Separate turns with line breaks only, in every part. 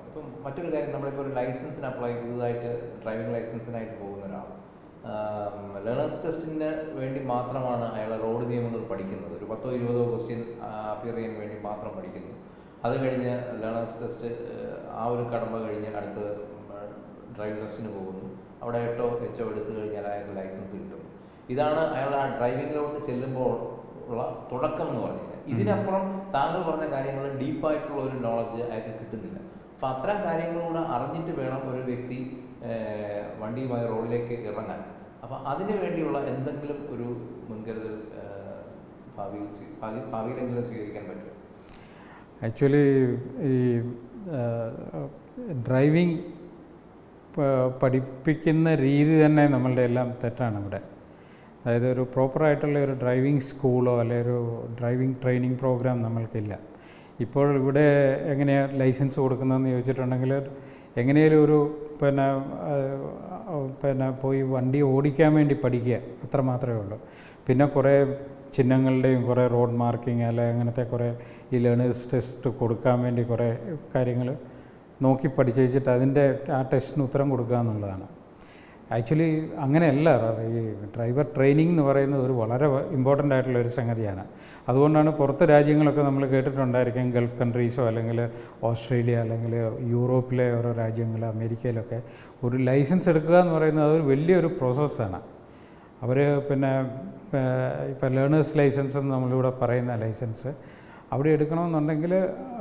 ഇപ്പം മറ്റൊരു കാര്യം നമ്മളിപ്പോൾ ഒരു ലൈസൻസിന് അപ്ലൈ പുതുതായിട്ട് ഡ്രൈവിംഗ് ലൈസൻസിനായിട്ട് പോകുന്ന ഒരാൾ ലേണേഴ്സ് ടെസ്റ്റിന് വേണ്ടി മാത്രമാണ് അയാൾ റോഡ് നിയമങ്ങൾ പഠിക്കുന്നത് ഒരു പത്തോ ഇരുപതോ ക്വസ്റ്റ്യൻ അപ്പിയർ ചെയ്യാൻ വേണ്ടി മാത്രം പഠിക്കുന്നു അത് കഴിഞ്ഞ് ലേണേഴ്സ് ടെസ്റ്റ് ആ ഒരു കടമ്പ കഴിഞ്ഞ് അടുത്ത് ഡ്രൈവിംഗ് ടെസ്റ്റിന് പോകുന്നു അവിടെ എട്ടോ എച്ചോ എടുത്തു കഴിഞ്ഞാൽ അയാൾക്ക് ലൈസൻസ് കിട്ടും ഇതാണ് അയാൾ ആ ഡ്രൈവിങ്ങിലോട്ട് ചെല്ലുമ്പോൾ ഉള്ള തുടക്കം എന്ന് പറഞ്ഞാൽ ഇതിനപ്പുറം താങ്കൾ പറഞ്ഞ കാര്യങ്ങൾ ഡീപ്പായിട്ടുള്ള ഒരു നോളജ് അയാൾക്ക് കിട്ടുന്നില്ല അപ്പം അത്തരം കാര്യങ്ങളൂടെ അറിഞ്ഞിട്ട് വേണം ഒരു വ്യക്തി ഏഹ്, വണ്ടിയുമായി റോഡിലേക്ക് ഇറങ്ങാൻ അപ്പം അതിനു വേണ്ടിയുള്ള എന്തെങ്കിലും ഒരു മുൻകരുതൽ ഏഹ്, ഭാവിയിൽ സ്വീ- ഭാവി ഭാവിയിലെങ്കിലും സ്വീകരിക്കാൻ പറ്റും
ആക്ച്വലി ഈ ഡ്രൈവിംഗ് പഠിപ്പിക്കുന്ന രീതി തന്നെ നമ്മളുടെ എല്ലാം തെറ്റാണ് ഇവിടെ അതായത് ഒരു പ്രോപ്പറായിട്ടുള്ള ഒരു ഡ്രൈവിംഗ് സ്കൂളോ അല്ലെങ്കിൽ ഒരു ഡ്രൈവിംഗ് ട്രെയിനിങ് പ്രോഗ്രാം നമ്മൾക്കില്ല ഇപ്പോൾ ഇവിടെ എങ്ങനെയാണ് ലൈസൻസ് കൊടുക്കുന്നതെന്ന് ചോദിച്ചിട്ടുണ്ടെങ്കിൽ എങ്ങനെയും ഒരു പിന്നെ ആ, ആ, പിന്നെ പോയി വണ്ടി ഓടിക്കാൻ വേണ്ടി പഠിക്കുക അത്ര മാത്രമേ ഉള്ളൂ പിന്നെ കുറേ ചിഹ്നങ്ങളുടെയും കുറേ റോഡ് മാർക്കിംഗ് അല്ലെ അങ്ങനത്തെ കുറേ ഈ ലേണേഴ്സ് ടെസ്റ്റ് കൊടുക്കാൻ വേണ്ടി കുറേ കാര്യങ്ങൾ നോക്കി പഠിച്ച് വെച്ചിട്ട് അതിൻ്റെ ആ ടെസ്റ്റിന് ഉത്തരം കൊടുക്കുക എന്നുള്ളതാണ് ആക്ച്വലി അങ്ങനെയല്ല ഈ ഡ്രൈവർ ട്രെയിനിങ് എന്ന് പറയുന്നത് ഒരു വളരെ ഇമ്പോർട്ടൻ്റ് ആയിട്ടുള്ള ഒരു സംഗതിയാണ് അതുകൊണ്ടാണ് പുറത്തെ രാജ്യങ്ങളൊക്കെ നമ്മൾ കേട്ടിട്ടുണ്ടായിരിക്കും ഗൾഫ് കൺട്രീസോ അല്ലെങ്കിൽ ഓസ്ട്രേലിയ അല്ലെങ്കിൽ യൂറോപ്പിലെ ഓരോ രാജ്യങ്ങൾ അമേരിക്കയിലൊക്കെ ഒരു ലൈസൻസ് എടുക്കുക എന്ന് പറയുന്നത് അതൊരു വലിയൊരു പ്രോസസ്സാണ് അവർ പിന്നെ ഇപ്പോൾ ലേണേഴ്സ് ലൈസൻസ് എന്ന് നമ്മളിവിടെ പറയുന്ന ലൈസൻസ് അവിടെ എടുക്കണമെന്നുണ്ടെങ്കിൽ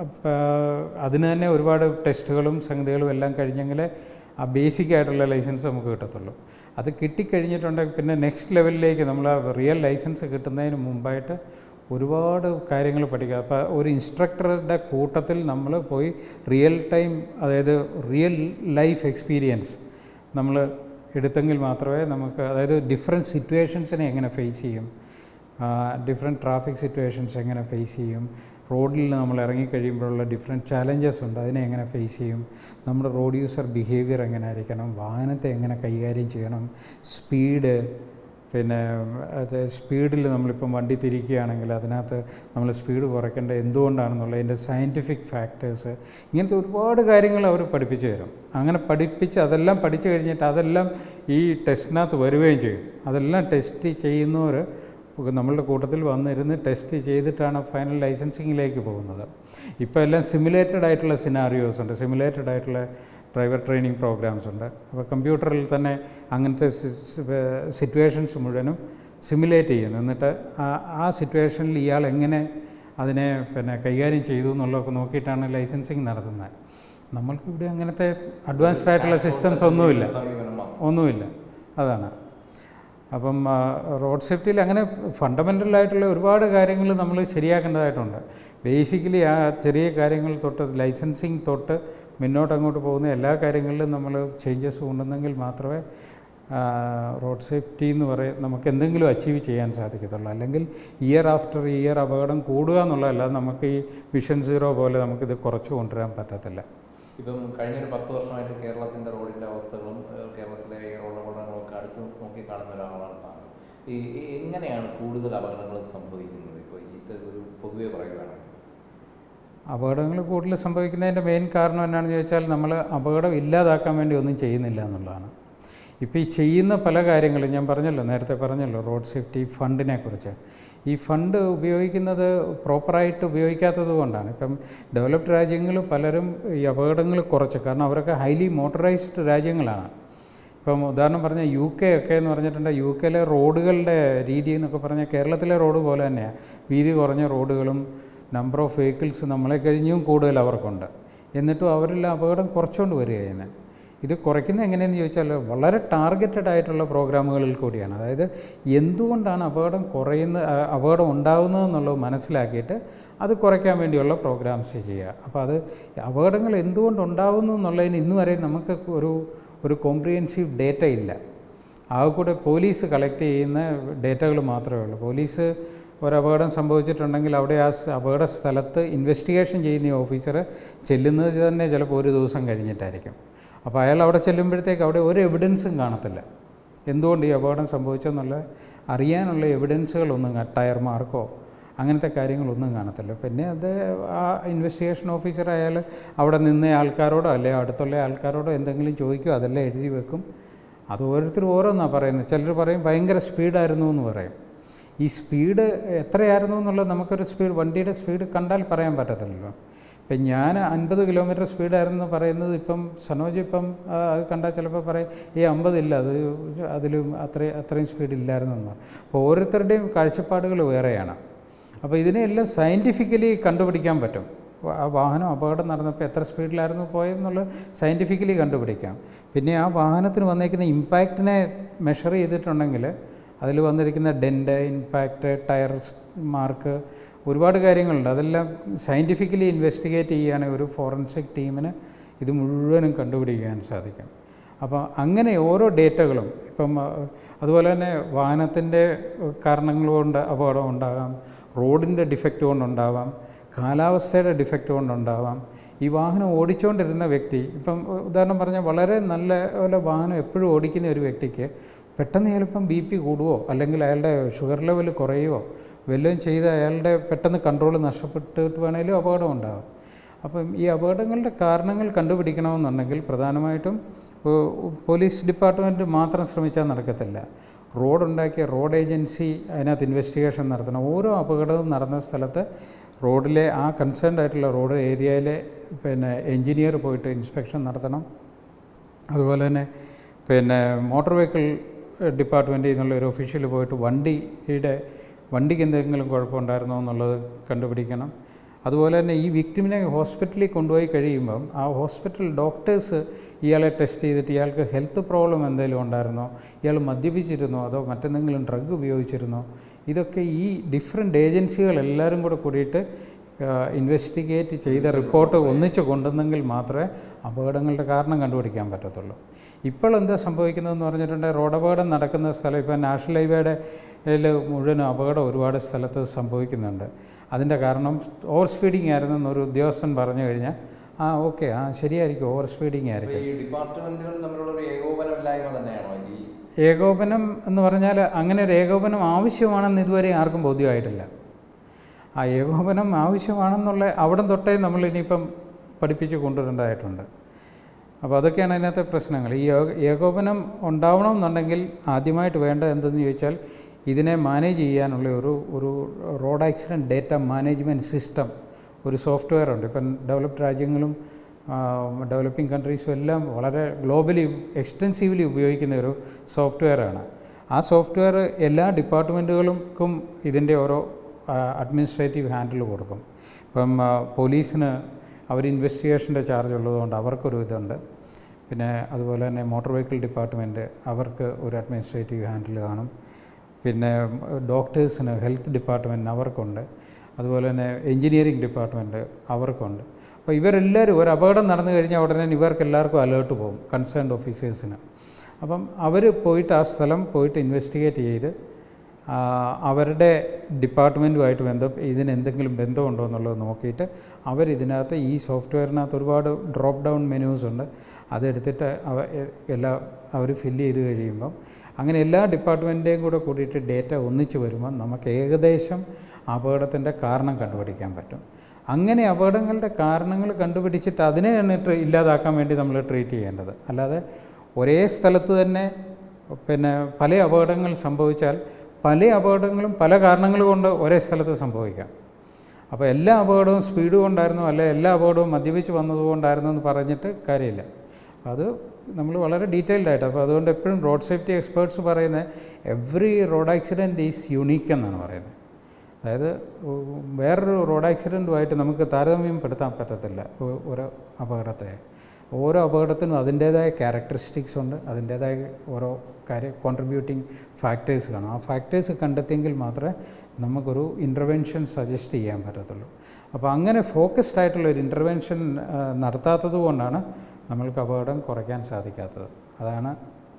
അതിന് തന്നെ ഒരുപാട് ടെസ്റ്റുകളും സംഗതികളും എല്ലാം കഴിഞ്ഞെങ്കിലേ ആ ബേസിക് ആയിട്ടുള്ള ലൈസൻസ് നമുക്ക് കിട്ടത്തുള്ളൂ അത് കിട്ടിക്കഴിഞ്ഞിട്ടുണ്ടെങ്കിൽ പിന്നെ നെക്സ്റ്റ് ലെവലിലേക്ക് നമ്മൾ ആ റിയൽ ലൈസൻസ് കിട്ടുന്നതിന് മുമ്പായിട്ട് ഒരുപാട് കാര്യങ്ങൾ പഠിക്കുക അപ്പോൾ ഒരു ഇൻസ്ട്രക്ടറുടെ കൂട്ടത്തിൽ നമ്മൾ പോയി റിയൽ ടൈം അതായത് റിയൽ ലൈഫ് എക്സ്പീരിയൻസ് നമ്മൾ എടുത്തെങ്കിൽ മാത്രമേ നമുക്ക് അതായത് ഡിഫറെൻറ്റ് സിറ്റുവേഷൻസിനെ എങ്ങനെ ഫേസ് ചെയ്യും ഡിഫറെൻറ്റ് ട്രാഫിക് സിറ്റുവേഷൻസ് എങ്ങനെ ഫേസ് ചെയ്യും റോഡിൽ നമ്മൾ ഇറങ്ങിക്കഴിയുമ്പോഴുള്ള ഡിഫറെൻറ്റ് ചാലഞ്ചസ് ഉണ്ട് അതിനെ എങ്ങനെ ഫേസ് ചെയ്യും നമ്മുടെ റോഡ് യൂസർ ബിഹേവിയർ എങ്ങനെ ആയിരിക്കണം വാഹനത്തെ എങ്ങനെ കൈകാര്യം ചെയ്യണം സ്പീഡ് പിന്നെ അത് സ്പീഡിൽ നമ്മളിപ്പം വണ്ടി തിരിക്കുകയാണെങ്കിൽ അതിനകത്ത് നമ്മൾ സ്പീഡ് കുറയ്ക്കേണ്ടത് എന്തുകൊണ്ടാണെന്നുള്ളതിൻ്റെ സയൻറ്റിഫിക് ഫാക്ടേഴ്സ് ഇങ്ങനത്തെ ഒരുപാട് കാര്യങ്ങൾ അവർ പഠിപ്പിച്ചു തരും അങ്ങനെ പഠിപ്പിച്ച് അതെല്ലാം പഠിച്ചു കഴിഞ്ഞിട്ട് അതെല്ലാം ഈ ടെസ്റ്റിനകത്ത് വരികയും ചെയ്യും അതെല്ലാം ടെസ്റ്റ് ചെയ്യുന്നവർ നമ്മളുടെ കൂട്ടത്തിൽ വന്നിരുന്ന് ടെസ്റ്റ് ചെയ്തിട്ടാണ് ഫൈനൽ ലൈസൻസിങ്ങിലേക്ക് പോകുന്നത് ഇപ്പോൾ എല്ലാം സിമുലേറ്റഡ് ആയിട്ടുള്ള സിനാറിയോസ് ഉണ്ട് സിമുലേറ്റഡ് ആയിട്ടുള്ള ഡ്രൈവർ ട്രെയിനിങ് പ്രോഗ്രാംസ് ഉണ്ട് അപ്പോൾ കമ്പ്യൂട്ടറിൽ തന്നെ അങ്ങനത്തെ സിറ്റുവേഷൻസ് മുഴുവനും സിമുലേറ്റ് ചെയ്യുന്നു എന്നിട്ട് ആ ആ സിറ്റുവേഷനിൽ ഇയാൾ എങ്ങനെ അതിനെ പിന്നെ കൈകാര്യം ചെയ്തു എന്നുള്ളതൊക്കെ നോക്കിയിട്ടാണ് ലൈസൻസിങ് നടത്തുന്നത് നമ്മൾക്കിവിടെ അങ്ങനത്തെ അഡ്വാൻസ്ഡ് ആയിട്ടുള്ള സിസ്റ്റംസ് ഒന്നുമില്ല
സമീപനം മാത്രം
ഒന്നുമില്ല അതാണ് അപ്പം ആ, റോഡ് സേഫ്റ്റിയിൽ അങ്ങനെ ഫണ്ടമെൻ്റൽ ആയിട്ടുള്ള ഒരുപാട് കാര്യങ്ങൾ നമ്മൾ ശരിയാക്കേണ്ടതായിട്ടുണ്ട് ബേസിക്കലി ആ ചെറിയ കാര്യങ്ങൾ തൊട്ട് ലൈസൻസിങ് തൊട്ട് മുന്നോട്ട് അങ്ങോട്ട് പോകുന്ന എല്ലാ കാര്യങ്ങളിലും നമ്മൾ ചേഞ്ചസ് കൊണ്ടുവന്നെങ്കിൽ മാത്രമേ ആ, റോഡ് സേഫ്റ്റി എന്ന് പറയും നമുക്ക് എന്തെങ്കിലും അച്ചീവ് ചെയ്യാൻ സാധിക്കത്തുള്ളൂ അല്ലെങ്കിൽ ഇയർ ആഫ്റ്റർ ഇയർ അപകടം കൂടുക എന്നുള്ളതല്ല നമുക്ക് ഈ വിഷൻ സീറോ പോലെ നമുക്കിത് കുറച്ച് കൊണ്ടുവരാൻ പറ്റത്തില്ല
ഇപ്പം കഴിഞ്ഞൊരു പത്ത് വർഷമായിട്ട് കേരളത്തിൻ്റെ റോഡിൻ്റെ അവസ്ഥകളും ഏഹ് കേരളത്തിലെ ഈ റോഡ് അപകടങ്ങളും ഒക്കെ അടുത്ത് നോക്കി കാണുന്ന ഒരാളാണ് താങ്കൾ ഈ ഈ എങ്ങനെയാണ് കൂടുതൽ അപകടങ്ങൾ സംഭവിക്കുന്നത് ഇപ്പോൾ ഈ ഒരു പൊതുവെ പറയുകയാണെങ്കിൽ
അപകടങ്ങൾ കൂടുതൽ സംഭവിക്കുന്നതിൻ്റെ മെയിൻ കാരണം എന്നാണെന്ന് ചോദിച്ചാൽ നമ്മൾ അപകടം ഇല്ലാതാക്കാൻ വേണ്ടി ഒന്നും ചെയ്യുന്നില്ല എന്നുള്ളതാണ് ഇപ്പോൾ ഈ ചെയ്യുന്ന പല കാര്യങ്ങളും ഞാൻ പറഞ്ഞല്ലോ നേരത്തെ പറഞ്ഞല്ലോ റോഡ് സേഫ്റ്റി ഫണ്ടിനെ കുറിച്ച് ഈ ഫണ്ട് ഉപയോഗിക്കുന്നത് പ്രോപ്പറായിട്ട് ഉപയോഗിക്കാത്തത് കൊണ്ടാണ് ഇപ്പം ഡെവലപ്ഡ് രാജ്യങ്ങൾ പലരും ഈ അപകടങ്ങൾ കുറച്ച് കാരണം അവരൊക്കെ ഹൈലി മോട്ടറൈസ്ഡ് രാജ്യങ്ങളാണ് ഇപ്പം ഉദാഹരണം പറഞ്ഞാൽ യു കെ ഒക്കെ എന്ന് പറഞ്ഞിട്ടുണ്ട് യു കെയിലെ റോഡുകളുടെ രീതി എന്നൊക്കെ പറഞ്ഞാൽ കേരളത്തിലെ റോഡ് പോലെ തന്നെയാണ് വീതി കുറഞ്ഞ റോഡുകളും നമ്പർ ഓഫ് വെഹിക്കിൾസ് നമ്മളെ കഴിഞ്ഞും കൂടുതൽ അവർക്കുണ്ട് എന്നിട്ടും അവരെല്ലാം അപകടം കുറച്ചുകൊണ്ട് വരികയാണ് ഇത് കുറയ്ക്കുന്നത് എങ്ങനെയെന്ന് ചോദിച്ചാൽ വളരെ ടാർഗറ്റഡ് ആയിട്ടുള്ള പ്രോഗ്രാമുകളിൽ കൂടിയാണ് അതായത് എന്തുകൊണ്ടാണ് അപകടം കുറയുന്ന ആ, അപകടം ഉണ്ടാകുന്നതെന്നുള്ളത് മനസ്സിലാക്കിയിട്ട് അത് കുറയ്ക്കാൻ വേണ്ടിയുള്ള പ്രോഗ്രാംസ് ചെയ്യുക അപ്പോൾ അത് അപകടങ്ങൾ എന്തുകൊണ്ട് ഉണ്ടാകുന്നു എന്നുള്ളതിന് ഇന്ന് വരെ നമുക്ക് ഒരു ഒരു കോംപ്രിഹെൻസീവ് ഡേറ്റ ഇല്ല ആകെ കൂടെ പോലീസ് കളക്ട് ചെയ്യുന്ന ഡേറ്റകൾ മാത്രമേ ഉള്ളൂ പോലീസ് ഒരു അപകടം സംഭവിച്ചിട്ടുണ്ടെങ്കിൽ അവിടെ ആ സ് അപകട സ്ഥലത്ത് ഇൻവെസ്റ്റിഗേഷൻ ചെയ്യുന്ന ഈ ഓഫീസർ ചെല്ലുന്നത് തന്നെ ചിലപ്പോൾ ഒരു ദിവസം കഴിഞ്ഞിട്ടായിരിക്കും അപ്പോൾ അയാൾ അവിടെ ചെല്ലുമ്പോഴത്തേക്ക് അവിടെ ഒരു എവിഡൻസും കാണത്തില്ല എന്തുകൊണ്ട് ഈ അപകടം സംഭവിച്ചെന്നുള്ള അറിയാനുള്ള എവിഡൻസുകളൊന്നും കാ- ടയർ മാർക്കോ അങ്ങനത്തെ കാര്യങ്ങളൊന്നും കാണത്തില്ല പിന്നെ അത് ആ ഇൻവെസ്റ്റിഗേഷൻ ഓഫീസർ അയാൾ അവിടെ നിന്ന ആൾക്കാരോടോ അല്ലെ അടുത്തുള്ള ആൾക്കാരോടോ എന്തെങ്കിലും ചോദിക്കും അതെല്ലാം എഴുതി വെക്കും അത് ഓരോരുത്തരും ഓരോന്നാണ് പറയുന്നത് ചിലർ പറയും ഭയങ്കര സ്പീഡായിരുന്നു എന്ന് പറയും ഈ സ്പീഡ് എത്രയായിരുന്നു എന്നുള്ളത് നമുക്കൊരു സ്പീഡ് വണ്ടിയുടെ സ്പീഡ് കണ്ടാൽ പറയാൻ പറ്റത്തില്ലല്ലോ ഇപ്പം ഞാൻ അൻപത് കിലോമീറ്റർ സ്പീഡായിരുന്നു പറയുന്നത് ഇപ്പം സനോജ് ഇപ്പം ആ, അത് കണ്ടാൽ ചിലപ്പോൾ പറയും ഈ അമ്പതില്ല അത് അതിലും അത്രയും അത്രയും സ്പീഡ് ഇല്ലായിരുന്നു എന്ന് പറയും അപ്പോൾ ഓരോരുത്തരുടെയും കാഴ്ചപ്പാടുകൾ വേറെയാണ് അപ്പോൾ ഇതിനെയെല്ലാം സയൻറ്റിഫിക്കലി കണ്ടുപിടിക്കാൻ പറ്റും വ- ആ വാഹനം അപകടം നടന്നപ്പോൾ എത്ര സ്പീഡിലായിരുന്നു പോയതെന്നുള്ളത് സയൻറ്റിഫിക്കലി കണ്ടുപിടിക്കാം പിന്നെ ആ വാഹനത്തിന് വന്നേക്കുന്ന ഇമ്പാക്റ്റിനെ മെഷർ ചെയ്തിട്ടുണ്ടെങ്കിൽ അതിൽ വന്നിരിക്കുന്ന ഡെൻറ്റ് ഇമ്പാക്റ്റ് ടയർ മാർക്ക് ഒരുപാട് കാര്യങ്ങളുണ്ട് അതെല്ലാം സയൻറ്റിഫിക്കലി ഇൻവെസ്റ്റിഗേറ്റ് ചെയ്യുകയാണെങ്കിൽ ഒരു ഫോറൻസിക് ടീമിന് ഇത് മുഴുവനും കണ്ടുപിടിക്കാൻ സാധിക്കും അപ്പോൾ അങ്ങനെ ഓരോ ഡേറ്റകളും ഇപ്പം ആ, അതുപോലെ തന്നെ വാഹനത്തിൻ്റെ കാരണങ്ങൾ കൊണ്ട് അപകടം ഉണ്ടാകാം റോഡിൻ്റെ ഡിഫക്റ്റ് കൊണ്ടുണ്ടാവാം കാലാവസ്ഥയുടെ ഡിഫക്റ്റ് കൊണ്ടുണ്ടാവാം ഈ വാഹനം ഓടിച്ചുകൊണ്ടിരുന്ന വ്യക്തി ഇപ്പം ഉദാഹരണം പറഞ്ഞാൽ വളരെ നല്ല പോലെ വാഹനം എപ്പോഴും ഓടിക്കുന്ന ഒരു വ്യക്തിക്ക് പെട്ടെന്ന് ചിലപ്പം ബി പി കൂടുവോ അല്ലെങ്കിൽ അയാളുടെ ഷുഗർ ലെവൽ കുറയുവോ വല്ലതും ചെയ്ത് അയാളുടെ പെട്ടെന്ന് കൺട്രോൾ നഷ്ടപ്പെട്ടിട്ട് വേണേലും അപകടം ഉണ്ടാകും അപ്പം ഈ അപകടങ്ങളുടെ കാരണങ്ങൾ കണ്ടുപിടിക്കണമെന്നുണ്ടെങ്കിൽ പ്രധാനമായിട്ടും ഏഹ്, പോലീസ് ഡിപ്പാർട്ട്മെൻറ്റ് മാത്രം ശ്രമിച്ചാൽ നടക്കത്തില്ല റോഡ് ഉണ്ടാക്കിയ റോഡ് ഏജൻസി അതിനകത്ത് ഇൻവെസ്റ്റിഗേഷൻ നടത്തണം ഓരോ അപകടവും നടന്ന സ്ഥലത്ത് റോഡിലെ ആ കൺസേൺഡ് ആയിട്ടുള്ള റോഡ് ഏരിയയിലെ പിന്നെ എൻജിനീയർ പോയിട്ട് ഇൻസ്പെക്ഷൻ നടത്തണം അതുപോലെ തന്നെ പിന്നെ മോട്ടോർ വെഹിക്കിൾ ഡിപ്പാർട്ട്മെൻറ്റിൽ നിന്നുള്ള ഒരു ഒഫീഷ്യൽ പോയിട്ട് വണ്ടിയുടെ വണ്ടിക്ക് എന്തെങ്കിലും കുഴപ്പമുണ്ടായിരുന്നോ എന്നുള്ളത് കണ്ടുപിടിക്കണം അതുപോലെ തന്നെ ഈ വിക്ടിമിനെ ഹോസ്പിറ്റലിൽ കൊണ്ടുപോയി കഴിയുമ്പം ആ ഹോസ്പിറ്റൽ ഡോക്ടേഴ്സ് ഇയാളെ ടെസ്റ്റ് ചെയ്തിട്ട് ഇയാൾക്ക് ഹെൽത്ത് പ്രോബ്ലം എന്തെങ്കിലും ഉണ്ടായിരുന്നോ ഇയാൾ മദ്യപിച്ചിരുന്നോ അതോ മറ്റെന്തെങ്കിലും ഡ്രഗ് ഉപയോഗിച്ചിരുന്നോ ഇതൊക്കെ ഈ ഡിഫറെൻറ്റ് ഏജൻസികൾ എല്ലാവരും കൂടെ കൂടിയിട്ട് ഇൻവെസ്റ്റിഗേറ്റ് ചെയ്ത റിപ്പോർട്ട് ഒന്നിച്ച് കൊണ്ടുവന്നെങ്കിൽ മാത്രമേ അപകടങ്ങളുടെ കാരണം കണ്ടുപിടിക്കാൻ പറ്റത്തുള്ളൂ ഇപ്പോൾ എന്താ സംഭവിക്കുന്നതെന്ന് പറഞ്ഞിട്ടുണ്ടെങ്കിൽ റോഡ് അപകടം നടക്കുന്ന സ്ഥലം ഇപ്പോൾ നാഷണൽ ഹൈവേയുടെ മുഴുവൻ അപകടം ഒരുപാട് സ്ഥലത്ത് സംഭവിക്കുന്നുണ്ട് അതിൻ്റെ കാരണം ഓവർ സ്പീഡിങ് ആയിരുന്നെന്ന് ഒരു ഉദ്യോഗസ്ഥൻ പറഞ്ഞു കഴിഞ്ഞാൽ ആ ഓക്കെ ആ ശരിയായിരിക്കും ഓവർ സ്പീഡിങ്
അപ്പോൾ
ആയിരിക്കും
ഈ ഡിപ്പാർട്ട്മെന്റുകൾ തമ്മിലുള്ള ഒരു ഏകോപനമില്ലായ്മ തന്നെയാണോ ഈ
ഏകോപനം എന്ന് പറഞ്ഞാൽ അങ്ങനെ ഒരു ഏകോപനം ആവശ്യമാണെന്ന് ഇതുവരെ ആർക്കും ബോധ്യമായിട്ടില്ല ആ ഏകോപനം ആവശ്യമാണെന്നുള്ള അവിടം തൊട്ടേ നമ്മൾ ഇനിയിപ്പം പഠിപ്പിച്ച് കൊണ്ടുവരേണ്ടതായിട്ടുണ്ട് അപ്പോൾ അതൊക്കെയാണ് അതിനകത്തെ പ്രശ്നങ്ങൾ ഈ ഏക- ഏകോപനം ഉണ്ടാവണമെന്നുണ്ടെങ്കിൽ ആദ്യമായിട്ട് വേണ്ടത് എന്തെന്ന് ചോദിച്ചാൽ ഇതിനെ മാനേജ് ചെയ്യാനുള്ള ഒരു ഒരു road accident data management system ഒരു സോഫ്റ്റ്വെയർ ഉണ്ട് ഇപ്പം ഡെവലപ്ഡ് രാജ്യങ്ങളും ഡെവലപ്പിംഗ് കൺട്രീസും എല്ലാം വളരെ ഗ്ലോബലി എക്സ്റ്റെൻസീവ്ലി ഉപയോഗിക്കുന്ന ഒരു സോഫ്റ്റ്വെയറാണ് ആ സോഫ്റ്റ്വെയർ എല്ലാ ഡിപ്പാർട്ട്മെൻറ്റുകൾക്കും ഇതിൻ്റെ ഓരോ അഡ്മിനിസ്ട്രേറ്റീവ് ഹാൻഡിൽ കൊടുക്കും ഇപ്പം ആ, പോലീസിന് അവർ ഇൻവെസ്റ്റിഗേഷൻ്റെ ചാർജ് ഉള്ളതുകൊണ്ട് അവർക്കൊരു ഇതുണ്ട് പിന്നെ അതുപോലെ തന്നെ മോട്ടോർ വെഹിക്കിൾ ഡിപ്പാർട്ട്മെൻറ്റ് അവർക്ക് ഒരു അഡ്മിനിസ്ട്രേറ്റീവ് ഹാൻഡിൽ കാണും പിന്നെ ഡോക്ടേഴ്സിന് ഹെൽത്ത് ഡിപ്പാർട്ട്മെൻറ്റിന് അവർക്കുണ്ട് അതുപോലെ തന്നെ എൻജിനീയറിംഗ് ഡിപ്പാർട്ട്മെൻറ്റ് അവർക്കുണ്ട് അപ്പോൾ ഇവരെല്ലാവരും ഒരു അപകടം നടന്നു കഴിഞ്ഞാൽ ഉടനെ ഇവർക്ക് എല്ലാവർക്കും അലേർട്ട് പോകും കൺസേൺഡ് ഓഫീസേഴ്സിന് അപ്പം അവർ പോയിട്ട് ആ സ്ഥലം പോയിട്ട് ഇൻവെസ്റ്റിഗേറ്റ് ചെയ്ത് ആ, അവരുടെ ഡിപ്പാർട്ട്മെൻറ്റുമായിട്ട് ബന്ധം ഇതിന് എന്തെങ്കിലും ബന്ധമുണ്ടോ എന്നുള്ളത് നോക്കിയിട്ട് അവരിതിനകത്ത് ഈ സോഫ്റ്റ്വെയറിനകത്ത് ഒരുപാട് ഡ്രോപ്പ് ഡൗൺ മെനൂസ് ഉണ്ട് അതെടുത്തിട്ട് അവ എ- എല്ലാ അവർ ഫില്ല് ചെയ്ത് കഴിയുമ്പം അങ്ങനെ എല്ലാ ഡിപ്പാർട്ട്മെൻറ്റിൻ്റെയും കൂടെ കൂടിയിട്ട് ഡേറ്റ ഒന്നിച്ച് വരുമ്പം നമുക്ക് ഏകദേശം അപകടത്തിൻ്റെ കാരണം കണ്ടുപിടിക്കാൻ പറ്റും അങ്ങനെ അപകടങ്ങളുടെ കാരണങ്ങൾ കണ്ടുപിടിച്ചിട്ട് അതിനെയാണ് ട്രീ- ഇല്ലാതാക്കാൻ വേണ്ടി നമ്മൾ ട്രീറ്റ് ചെയ്യേണ്ടത് അല്ലാതെ ഒരേ സ്ഥലത്ത് തന്നെ പിന്നെ പല അപകടങ്ങൾ സംഭവിച്ചാൽ പല അപകടങ്ങളും പല കാരണങ്ങൾ കൊണ്ട് ഒരേ സ്ഥലത്ത് സംഭവിക്കാം അപ്പോൾ എല്ലാ അപകടവും സ്പീഡ് കൊണ്ടായിരുന്നു അല്ലെ എല്ലാ അപകടവും മദ്യപിച്ച് വന്നതുകൊണ്ടായിരുന്നു എന്ന് പറഞ്ഞിട്ട് കാര്യമില്ല അത് നമ്മൾ വളരെ ഡീറ്റെയിൽഡ് ആയിട്ട് അപ്പോൾ അതുകൊണ്ട് എപ്പോഴും റോഡ് സേഫ്റ്റി എക്സ്പേർട്സ് പറയുന്നത് every road accident is unique എന്നാണ് പറയുന്നത് അതായത് ഉ- വേറൊരു റോഡ് ആക്സിഡൻറ്റുമായിട്ട് നമുക്ക് താരതമ്യപ്പെടുത്താൻ പറ്റത്തില്ല ഒ- ഒരു അപകടത്തെ ഓരോ അപകടത്തിനും അതിൻ്റേതായ ക്യാരക്ടറിസ്റ്റിക്സ് ഉണ്ട് അതിൻ്റേതായ ഓരോ കാര്യ കോൺട്രിബ്യൂട്ടിങ് ഫാക്ടേഴ്സ് കാണും ആ ഫാക്ടേഴ്സ് കണ്ടെത്തിയെങ്കിൽ മാത്രമേ നമുക്കൊരു ഇൻ്റർവെൻഷൻ സജസ്റ്റ് ചെയ്യാൻ പറ്റത്തുള്ളൂ അപ്പോൾ അങ്ങനെ ഫോക്കസ്ഡ് ആയിട്ടുള്ള ഒരു ഇൻ്റർവെൻഷൻ നടത്താത്തത് കൊണ്ടാണ് നമ്മൾക്ക് അപകടം കുറയ്ക്കാൻ സാധിക്കാത്തത് അതാണ്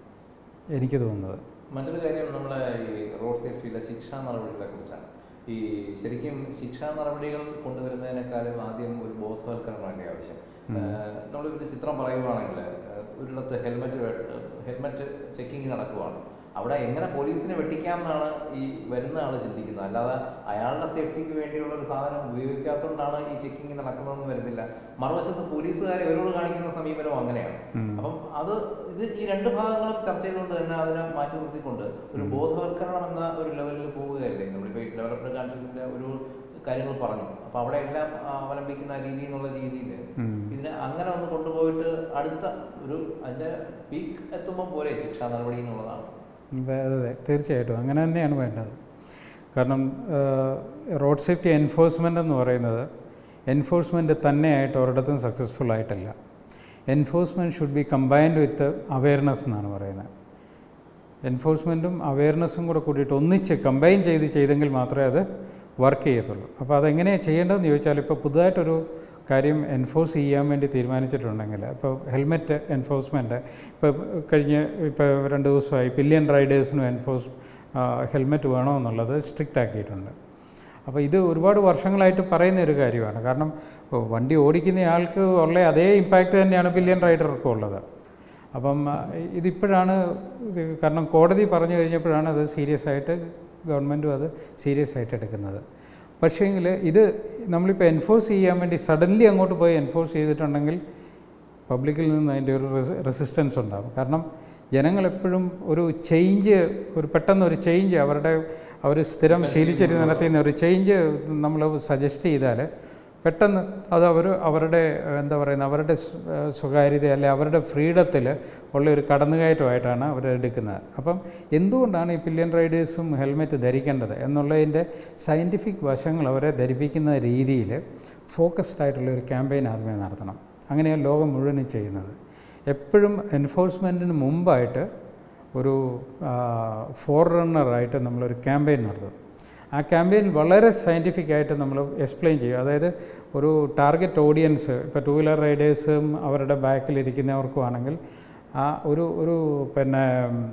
എനിക്ക് തോന്നുന്നത്
മറ്റൊരു കാര്യം നമ്മളെ ഈ റോഡ് സേഫ്റ്റിയിലെ ശിക്ഷാ നടപടികളെ കുറിച്ചാണ് ഈ ശരിക്കും ശിക്ഷാ നടപടികൾ കൊണ്ടുവരുന്നതിനേക്കാളും ആദ്യം ഒരു ബോധവൽക്കരണമല്ലേ ആവശ്യം ഏഹ് നമ്മളൊരു ചിത്രം പറയുവാണെങ്കിൽ ഏഹ് ഒരിടത്ത് ഹെൽമെറ്റ് ഹെൽമെറ്റ് ചെക്കിങ് നടക്കുവാണ് അവിടെ എങ്ങനെ പോലീസിനെ വെട്ടിക്കാം എന്നാണ് ഈ വരുന്ന ആൾ ചിന്തിക്കുന്നത് അല്ലാതെ അയാളുടെ സേഫ്റ്റിക്ക് വേണ്ടിയുള്ള ഒരു സാധനം ഉപയോഗിക്കാത്തതുകൊണ്ടാണ് ഈ ചെക്കിങ് നടക്കുന്നതെന്ന് വരുന്നില്ല മറുവശത്ത് പോലീസുകാർ ഇവരോട് കാണിക്കുന്ന സമീപനവും അങ്ങനെയാണ്
ഉം.
അപ്പം അത് ഇത് ഈ രണ്ട് ഭാഗങ്ങളും ചർച്ച ചെയ്തുകൊണ്ട് തന്നെ അതിനെ മാറ്റി നിർത്തിക്കൊണ്ട് ഒരു ബോധവൽക്കരണം എന്ന ഒരു ലെവലിൽ പോവുകയല്ലേ നമ്മളിപ്പോൾ ഈ ഡെവലപ്ഡ് കൺട്രീസിന്റെ ഒരു കാര്യങ്ങൾ പറഞ്ഞു അപ്പോൾ അവിടെ എല്ലാം ആ, അവലംബിക്കുന്ന രീതി എന്നുള്ള രീതിയിൽ
ഉം.
ഇതിനെ അങ്ങനെ ഒന്ന് കൊണ്ടുപോയിട്ട് അടുത്ത ഒരു അതിന്റെ പീക്ക് എത്തുമ്പോൾ പോരെ ശിക്ഷാ നടപടി എന്നുള്ളതാണ്
അതെ അതെ തീർച്ചയായിട്ടും അങ്ങനെ തന്നെയാണ് വേണ്ടത് കാരണം റോഡ് സേഫ്റ്റി എൻഫോഴ്സ്മെൻ്റ് എന്ന് പറയുന്നത് എൻഫോഴ്സ്മെൻറ്റ് തന്നെയായിട്ട് ഒരിടത്തും സക്സസ്ഫുൾ ആയിട്ടില്ല enforcement should be combined with awareness എന്നാണ് പറയുന്നത് എൻഫോഴ്സ്മെൻറ്റും അവെയർനെസ്സും കൂടെ കൂടിയിട്ട് ഒന്നിച്ച് കമ്പൈൻ ചെയ്ത് ചെയ്തെങ്കിൽ മാത്രമേ അത് വർക്ക് ചെയ്യത്തുള്ളൂ അപ്പോൾ അതെങ്ങനെയാണ് ചെയ്യേണ്ടതെന്ന് ചോദിച്ചാൽ ഇപ്പോൾ പുതുതായിട്ടൊരു കാര്യം എൻഫോഴ്സ് ചെയ്യാൻ വേണ്ടി തീരുമാനിച്ചിട്ടുണ്ടെങ്കിൽ ഇപ്പോൾ ഹെൽമെറ്റ് എൻഫോഴ്സ്മെൻറ്റ് ഇപ്പോൾ കഴിഞ്ഞ ഇപ്പോൾ രണ്ട് ദിവസമായി പില്യൺ റൈഡേഴ്സിനും എൻഫോഴ്സ് ഹെൽമെറ്റ് വേണമെന്നുള്ളത് സ്ട്രിക്റ്റ് ആക്കിയിട്ടുണ്ട് അപ്പോൾ ഇത് ഒരുപാട് വർഷങ്ങളായിട്ട് പറയുന്ന ഒരു കാര്യമാണ് കാരണം ഇപ്പോൾ വണ്ടി ഓടിക്കുന്ന ആൾക്ക് ഉള്ള അതേ ഇമ്പാക്റ്റ് തന്നെയാണ് പില്യൺ റൈഡർക്കും ഉള്ളത് അപ്പം ആ, ഇതിപ്പോഴാണ് ഇത് കാരണം കോടതി പറഞ്ഞു കഴിഞ്ഞപ്പോഴാണ് അത് സീരിയസ് ആയിട്ട് ഗവൺമെൻറ്റും അത് സീരിയസ് ആയിട്ട് എടുക്കുന്നത് പക്ഷേങ്കിൽ ഇത് നമ്മളിപ്പോൾ എൻഫോഴ്സ് ചെയ്യാൻ വേണ്ടി സഡൻലി അങ്ങോട്ട് പോയി എൻഫോഴ്സ് ചെയ്തിട്ടുണ്ടെങ്കിൽ പബ്ലിക്കിൽ നിന്ന് അതിൻ്റെ ഒരു റെസിസ്റ്റൻസ് ഉണ്ടാകും കാരണം ജനങ്ങളെപ്പോഴും ഒരു ചേഞ്ച് ഒരു പെട്ടെന്ന് ഒരു ചേഞ്ച് അവരുടെ അവർ സ്ഥിരം ശീലിച്ചിരുന്ന് നടത്തുന്ന ഒരു ചേഞ്ച് നമ്മൾ സജസ്റ്റ് ചെയ്താൽ പെട്ടെന്ന് അത് അവർ അവരുടെ എന്താ പറയുന്നത് അവരുടെ സ്- ഏഹ് സ്വകാര്യത അല്ലെ അവരുടെ ഫ്രീഡത്തിൽ ഉള്ള ഒരു കടന്നുകയറ്റമായിട്ടാണ് അവർ എടുക്കുന്നത് അപ്പം എന്തുകൊണ്ടാണ് ഈ പില്യൺ റൈഡേഴ്സും ഹെൽമെറ്റ് ധരിക്കേണ്ടത് എന്നുള്ളതിൻ്റെ സയൻറ്റിഫിക് വശങ്ങൾ അവരെ ധരിപ്പിക്കുന്ന രീതിയിൽ ഫോക്കസ്ഡ് ആയിട്ടുള്ള ഒരു ക്യാമ്പയിൻ ആദ്യമേ നടത്തണം അങ്ങനെയാണ് ലോകം മുഴുവനും ചെയ്യുന്നത് എപ്പോഴും എൻഫോഴ്സ്മെൻറ്റിന് മുമ്പായിട്ട് ഒരു ഫോർ റണ്ണറായിട്ട് നമ്മളൊരു ക്യാമ്പയിൻ നടത്തും ആ ക്യാമ്പയിൻ വളരെ സയൻറ്റിഫിക് ആയിട്ട് നമ്മൾ എക്സ്പ്ലെയിൻ ചെയ്യും അതായത് ഒരു ടാർഗറ്റ് ഓഡിയൻസ് ഇപ്പോൾ ടൂ വീലർ റൈഡേഴ്സും അവരുടെ ബാക്കിലിരിക്കുന്നവർക്കും ആണെങ്കിൽ ആ ഒരു ഒരു പിന്നെ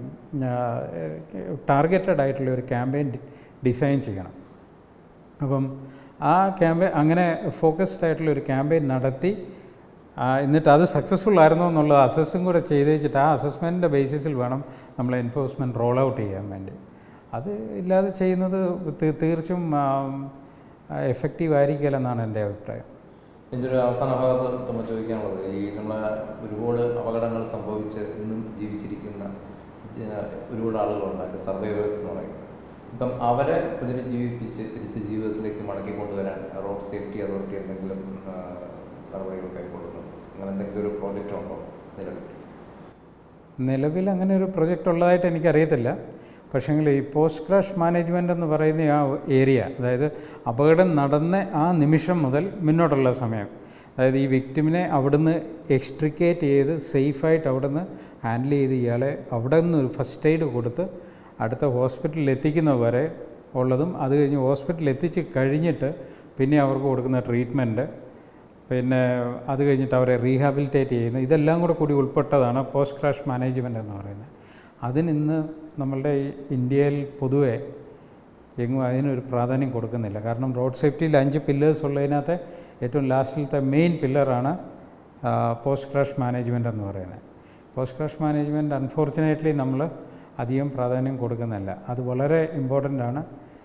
ടാർഗറ്റഡ് ആയിട്ടുള്ള ഒരു ക്യാമ്പയിൻ ഡിസൈൻ ചെയ്യണം അപ്പം ആ ക്യാമ്പയിൻ അങ്ങനെ ഫോക്കസ്ഡ് ആയിട്ടുള്ള ഒരു ക്യാമ്പയിൻ നടത്തി ആ, എന്നിട്ട് അത് സക്സസ്ഫുൾ ആയിരുന്നോ എന്നുള്ളത് അസസ്സും കൂടെ ചെയ്ത് വെച്ചിട്ട് ആ അസസ്മെൻറ്റിൻ്റെ ബേസിസിൽ വേണം നമ്മൾ എൻഫോഴ്സ്മെൻറ്റ് റോൾ ഔട്ട് ചെയ്യാൻ വേണ്ടി അത് ഇല്ലാതെ ചെയ്യുന്നത് തീ- തീർച്ചും എഫക്റ്റീവ് ആയിരിക്കില്ലെന്നാണ് എൻ്റെ അഭിപ്രായം
എൻ്റെ ഒരു അവസാന ഭാഗത്ത് നമ്മൾ ചോദിക്കാനുള്ളത് ഈ നമ്മളെ ഒരുപാട് അപകടങ്ങൾ സംഭവിച്ച് ഇന്നും ജീവിച്ചിരിക്കുന്ന ജ- ഒരുപാട് ആളുകളുണ്ട് അതിൻ്റെ സർവൈവേഴ്സ് എന്ന് പറയുന്നത് ഇപ്പം അവരെ പുനരുജ്ജീവിപ്പിച്ച് തിരിച്ച് ജീവിതത്തിലേക്ക് മടക്കി കൊണ്ടുവരാൻ റോഡ് സേഫ്റ്റി അതോറിറ്റി എന്തെങ്കിലും ആ, നടപടികൾ കൈക്കൊള്ളുന്നു അങ്ങനെ എന്തെങ്കിലും ഒരു പ്രോജക്റ്റ് ഉണ്ടോ നിലവിൽ
നിലവിൽ അങ്ങനെ ഒരു പ്രൊജക്റ്റ് ഉള്ളതായിട്ട് എനിക്കറിയത്തില്ല പക്ഷേങ്കിൽ ഈ പോസ്റ്റ് ക്രാഷ് മാനേജ്മെൻ്റ് എന്ന് പറയുന്ന ആ ഏരിയ അതായത് അപകടം നടന്ന ആ നിമിഷം മുതൽ മുന്നോട്ടുള്ള സമയം അതായത് ഈ വിക്ടിമിനെ അവിടുന്ന് എക്സ്ട്രിക്കേറ്റ് ചെയ്ത് സേഫായിട്ട് അവിടുന്ന് ഹാൻഡിൽ ചെയ്ത് ഇയാളെ അവിടെ നിന്ന് ഒരു ഫസ്റ്റ് എയ്ഡ് കൊടുത്ത് അടുത്ത ഹോസ്പിറ്റലിൽ എത്തിക്കുന്നത് വരെ ഉള്ളതും അത് കഴിഞ്ഞ് ഹോസ്പിറ്റലിൽ എത്തിച്ച് കഴിഞ്ഞിട്ട് പിന്നെ അവർക്ക് കൊടുക്കുന്ന ട്രീറ്റ്മെൻറ്റ് പിന്നെ അത് കഴിഞ്ഞിട്ട് അവരെ റീഹാബിലിറ്റേറ്റ് ചെയ്യുന്നത് ഇതെല്ലാം കൂടെ കൂടി ഉൾപ്പെട്ടതാണ് പോസ്റ്റ് ക്രാഷ് മാനേജ്മെൻറ്റ് എന്ന് പറയുന്നത് അതിനിന്ന് നമ്മളുടെ ഈ ഇന്ത്യയിൽ പൊതുവെ എങ്ങും അതിനൊരു പ്രാധാന്യം കൊടുക്കുന്നില്ല കാരണം റോഡ് സേഫ്റ്റിയിൽ അഞ്ച് പില്ലേഴ്സ് ഉള്ളതിനകത്ത് ഏറ്റവും ലാസ്റ്റിലത്തെ മെയിൻ പില്ലറാണ് പോസ്റ്റ് ക്രാഷ് മാനേജ്മെൻറ്റ് എന്ന് പറയുന്നത് പോസ്റ്റ് ക്രാഷ് മാനേജ്മെൻറ്റ് അൺഫോർച്ചുനേറ്റ്ലി നമ്മൾ അധികം പ്രാധാന്യം കൊടുക്കുന്നില്ല അത് വളരെ ഇമ്പോർട്ടൻ്റ് ആണ്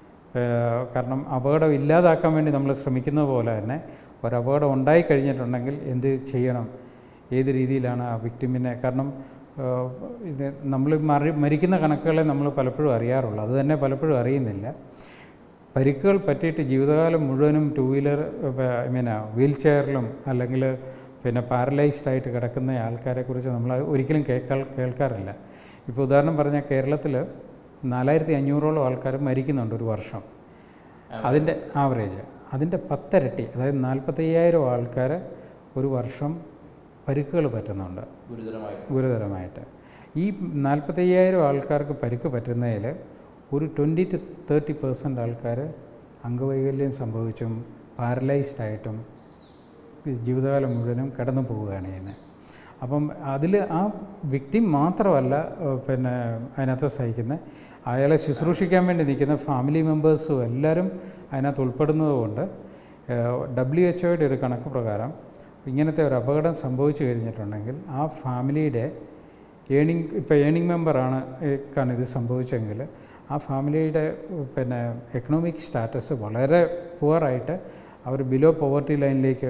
ഏഹ് കാരണം അപകടം ഇല്ലാതാക്കാൻ വേണ്ടി നമ്മൾ ശ്രമിക്കുന്ന പോലെ തന്നെ ഒരു അപകടം ഉണ്ടായി കഴിഞ്ഞിട്ടുണ്ടെങ്കിൽ എന്ത് ചെയ്യണം ഏത് രീതിയിലാണ് ആ വിക്ടിമിനെ കാരണം ഏഹ് ഇത് നമ്മൾ മറി മരിക്കുന്ന കണക്കുകളെ നമ്മൾ പലപ്പോഴും അറിയാറുള്ളൂ അത് തന്നെ പലപ്പോഴും അറിയുന്നില്ല പരിക്കുകൾ പറ്റിയിട്ട് ജീവിതകാലം മുഴുവനും two wheeler I mean wheel ചെയറിലും അല്ലെങ്കിൽ പിന്നെ പാരലൈസ്ഡ് ആയിട്ട് കിടക്കുന്ന ആൾക്കാരെക്കുറിച്ച് നമ്മൾ ഒരിക്കലും കേൾക്കാ കേൾക്കാറില്ല ഇപ്പോൾ ഉദാഹരണം പറഞ്ഞാൽ കേരളത്തിൽ നാലായിരത്തി അഞ്ഞൂറോളം ആൾക്കാർ മരിക്കുന്നുണ്ട് ഒരു വർഷം അതിൻ്റെ ആവറേജ് അതിൻ്റെ പത്തരട്ടി അതായത് നാൽപ്പത്തയ്യായിരം ആൾക്കാർ ഒരു വർഷം പരിക്കുകൾ പറ്റുന്നുണ്ട്
ഗുരുതരമായി
ഗുരുതരമായിട്ട് ഈ നാൽപ്പത്തയ്യായിരം ആൾക്കാർക്ക് പരിക്ക് പറ്റുന്നതിൽ ഒരു ട്വൻറ്റി ടു തേർട്ടി പെർസെൻറ്റ് ആൾക്കാർ അംഗവൈകല്യം സംഭവിച്ചും പാരലൈസ്ഡ് ആയിട്ടും ജീവിതകാലം മുഴുവനും കടന്നു പോവുകയാണ് ചെയ്യുന്നത് അപ്പം അതിൽ ആ വിക്ടിം മാത്രമല്ല ഏഹ് പിന്നെ അതിനകത്ത് സഹിക്കുന്നത് അയാളെ ശുശ്രൂഷിക്കാൻ വേണ്ടി നിൽക്കുന്ന ഫാമിലി മെമ്പേഴ്സും എല്ലാവരും അതിനകത്ത് ഉൾപ്പെടുന്നതുകൊണ്ട് ഡബ്ല്യു എച്ച് ഒയുടെ ഒരു കണക്ക് പ്രകാരം ഇങ്ങനത്തെ ഒരു അപകടം സംഭവിച്ചു കഴിഞ്ഞിട്ടുണ്ടെങ്കിൽ ആ ഫാമിലിയുടെ ഏണിംഗ് ഇപ്പോൾ ഏണിംഗ് മെമ്പറാണ് ക്കാണ് ഇത് സംഭവിച്ചെങ്കിൽ ആ ഫാമിലിയുടെ ഉം, പിന്നെ എക്കണോമിക് സ്റ്റാറ്റസ് വളരെ പുവറായിട്ട് അവർ ബിലോ പോവർട്ടി ലൈനിലേക്ക്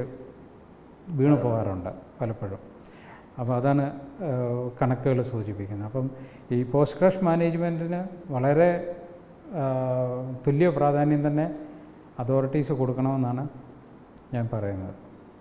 വീണു പോകാറുണ്ട് പലപ്പോഴും അപ്പോൾ അതാണ് കണക്കുകൾ സൂചിപ്പിക്കുന്നത് അപ്പം ഈ പോസ്റ്റ് ക്രഷ് മാനേജ്മെൻറ്റിന് വളരെ ആ, തുല്യ പ്രാധാന്യം തന്നെ അതോറിറ്റീസ് കൊടുക്കണമെന്നാണ് ഞാൻ പറയുന്നത്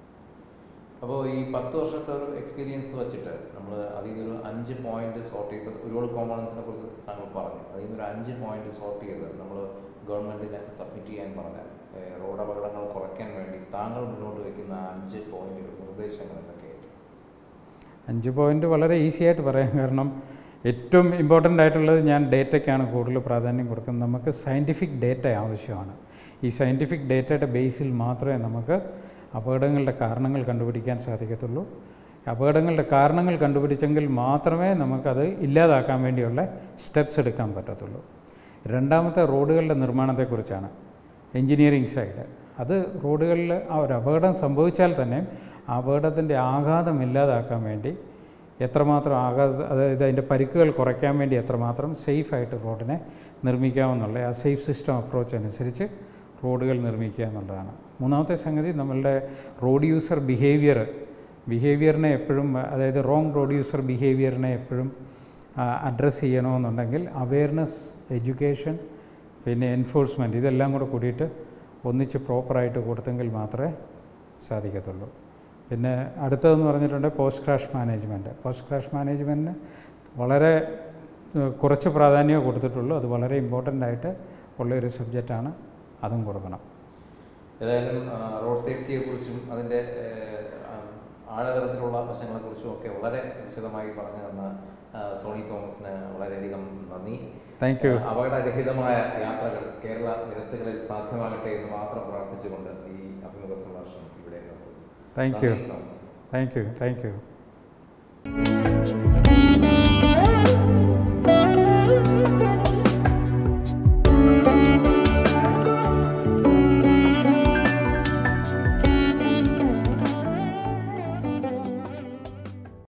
അപ്പോൾ ഈ പത്ത് വർഷത്തെ ഒരു എക്സ്പീരിയൻസ് വെച്ചിട്ട് നമ്മൾ അതിൽ നിന്നൊരു അഞ്ച് പോയിന്റ് സോർട്ട് ചെയ്ത് ഒരുപാട് കോമ്പണൻസിനെ കുറിച്ച് താങ്കൾ പറഞ്ഞു അതിൽ നിന്നൊരു അഞ്ച് പോയിന്റ് സോർട്ട് ചെയ്ത് നമ്മൾ ഗവൺമെൻറ്റിന് സബ്മിറ്റ് ചെയ്യാൻ പറഞ്ഞാൽ ഏഹ്, റോഡ് അപകടങ്ങൾ കുറയ്ക്കാൻ വേണ്ടി താങ്കൾ മുന്നോട്ട് വയ്ക്കുന്ന അഞ്ച് പോയിന്റുകൾ നിർദ്ദേശങ്ങൾ എന്തൊക്കെയായിരിക്കും
അഞ്ച് പോയിൻ്റ് വളരെ ഈസി ആയിട്ട് പറയാം കാരണം ഏറ്റവും ഇമ്പോർട്ടൻ്റ് ആയിട്ടുള്ളത് ഞാൻ ഡേറ്റയ്ക്കാണ് കൂടുതൽ പ്രാധാന്യം കൊടുക്കുന്നത് നമുക്ക് സയൻറ്റിഫിക് ഡേറ്റ ആവശ്യമാണ് ഈ സയൻറ്റിഫിക് ഡേറ്റയുടെ ബേസിൽ മാത്രമേ നമുക്ക് അപകടങ്ങളുടെ കാരണങ്ങൾ കണ്ടുപിടിക്കാൻ സാധിക്കത്തുള്ളൂ അപകടങ്ങളുടെ കാരണങ്ങൾ കണ്ടുപിടിച്ചെങ്കിൽ മാത്രമേ നമുക്കത് ഇല്ലാതാക്കാൻ വേണ്ടിയുള്ള സ്റ്റെപ്സ് എടുക്കാൻ പറ്റത്തുള്ളൂ രണ്ടാമത്തെ റോഡുകളുടെ നിർമ്മാണത്തെക്കുറിച്ചാണ് എൻജിനീയറിംഗ് സൈഡ് അത് റോഡുകളിൽ ആ ഒരു അപകടം സംഭവിച്ചാൽ തന്നെ ആ അപകടത്തിൻ്റെ ആഘാതം ഇല്ലാതാക്കാൻ വേണ്ടി എത്രമാത്രം ആഘാത അതായത് അതിൻ്റെ പരിക്കുകൾ കുറയ്ക്കാൻ വേണ്ടി എത്രമാത്രം സേഫായിട്ട് റോഡിനെ നിർമ്മിക്കാമെന്നുള്ള ആ സേഫ് സിസ്റ്റം അപ്രോച്ച് അനുസരിച്ച് റോഡുകൾ നിർമ്മിക്കുക എന്നുള്ളതാണ് മൂന്നാമത്തെ സംഗതി നമ്മളുടെ റോഡ് യൂസർ ബിഹേവിയർ ബിഹേവിയറിനെ എപ്പോഴും അതായത് റോങ് റോഡ് യൂസർ ബിഹേവിയറിനെ എപ്പോഴും അഡ്രസ്സ് ചെയ്യണമെന്നുണ്ടെങ്കിൽ അവെയർനെസ് എഡ്യൂക്കേഷൻ പിന്നെ എൻഫോഴ്സ്മെൻറ്റ് ഇതെല്ലാം കൂടെ കൂടിയിട്ട് ഒന്നിച്ച് പ്രോപ്പറായിട്ട് കൊടുത്തെങ്കിൽ മാത്രമേ സാധിക്കത്തുള്ളൂ പിന്നെ അടുത്തതെന്ന് പറഞ്ഞിട്ടുണ്ടെങ്കിൽ post crash management post crash മാനേജ്മെൻറ്റിന് വളരെ ഏഹ്, കുറച്ച് പ്രാധാന്യമേ കൊടുത്തിട്ടുള്ളൂ അത് വളരെ ഇമ്പോർട്ടൻ്റ് ആയിട്ട് ഉള്ളൊരു സബ്ജക്റ്റാണ് അതും കൊടുക്കണം
ഏതായാലും ആ, റോഡ് സേഫ്റ്റിയെ കുറിച്ചും അതിൻ്റെ ഏഹ്, ആ, ആഴതലത്തിലുള്ള വശങ്ങളെക്കുറിച്ചും ഒക്കെ വളരെ വിശദമായി പറഞ്ഞു തന്ന ആ, സോണി തോമസിന് വളരെയധികം നന്ദി
താങ്ക് യു
ആ, അപകടരഹിതമായ യാത്രകൾ കേരള നിരത്തുകളിൽ സാധ്യമാകട്ടെ എന്ന് മാത്രം പ്രാർത്ഥിച്ചുകൊണ്ട് ഈ അഭിമുഖ സംഭാഷണം ഇവിടെ നിർത്തുന്നു
താങ്ക് യു
നന്ദി, നമസ്കാരം
താങ്ക് യു താങ്ക് യു